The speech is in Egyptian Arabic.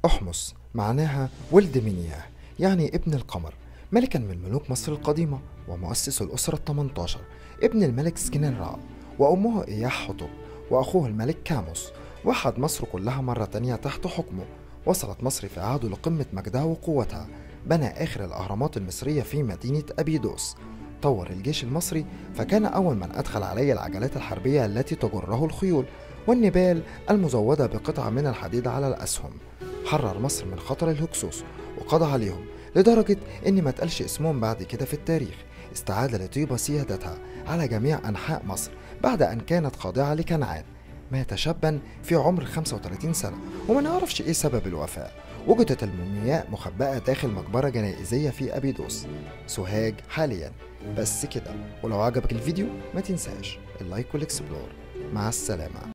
أحمس معناها ولد منياه يعني ابن القمر ملكا من ملوك مصر القديمة ومؤسس الأسرة الثمنتاشر ابن الملك سكنين را وأمه إياح حطب وأخوه الملك كاموس وحد مصر كلها مرة تانية تحت حكمه وصلت مصر في عهده لقمة مجدها وقوتها بنى آخر الأهرامات المصرية في مدينة أبيدوس طور الجيش المصري فكان أول من أدخل عليه العجلات الحربية التي تجره الخيول والنبال المزودة بقطع من الحديد على الأسهم حرر مصر من خطر الهكسوس وقضى عليهم لدرجة إن ما تقالش اسمهم بعد كده في التاريخ استعاد لطيبة سيادتها على جميع أنحاء مصر بعد أن كانت خاضعة لكنعان مات شابا في عمر 35 سنة وما نعرفش إيه سبب الوفاة وجدت المومياء مخبأة داخل مقبرة جنائزية في أبيدوس سوهاج حاليا بس كده ولو عجبك الفيديو ما تنساش اللايك والاكسبلور مع السلامة